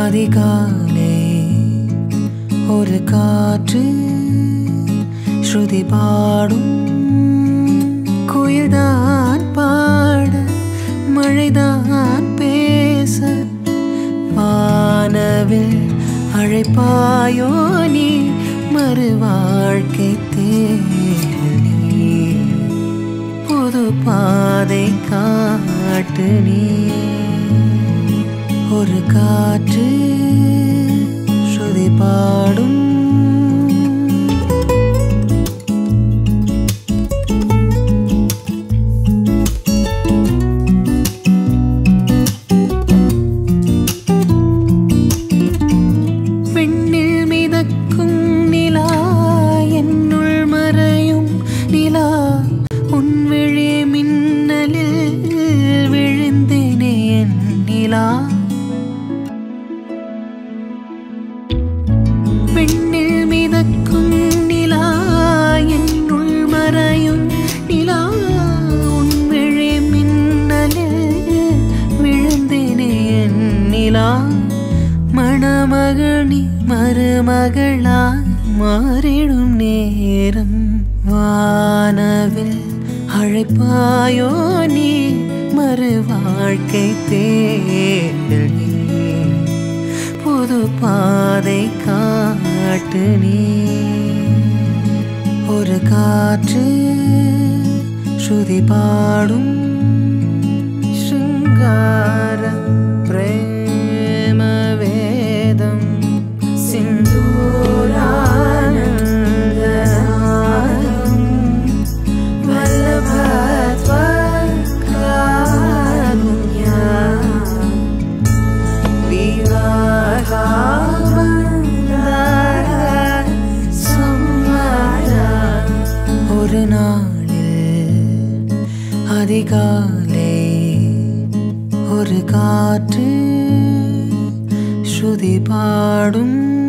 அதிகாலை ஒரு காற்று ஸ்ருதி பாடும் குயில்தான் பாட மழைதான் பேச வானவில் அழைப்பாயோ நீ மறுவாழ்க்கை தேடி புது பாதை காட்டு நீ ஒரு காற்று ஸ்ருதி பாடும் விண்ணில் மிதக்கும் நிலா என்னுள் மறையும் நிலா உன் விழி மின்னலில் விழுந்தேனே என் நிலா விண்ணில் மிதக்கும் நிலா என்னுள் மறையும் நிலா உன் விழி மின்னலில் விழுந்தேனே என் நிலா மணமகனி மருமகளாய் மாறிடும் நேரம் வானவில் அழைப்பாயோ நீ மறுவாழ்க்கை தேடல் நீ புது பாதை காட்டு நீ ஒரு காற்று ஸ்ருதி பாடும் ശൃംഗാര പ്രേമവേദം സിന്ദൂരാനന്ദനാദം വല്ലഭത്വകാരുണ്യം വിവാഹാവന്ദന സമ്മാനം ഒരു നാളിൽ அதிகாலை ஒரு காற்று ஸ்ருதி பாடும்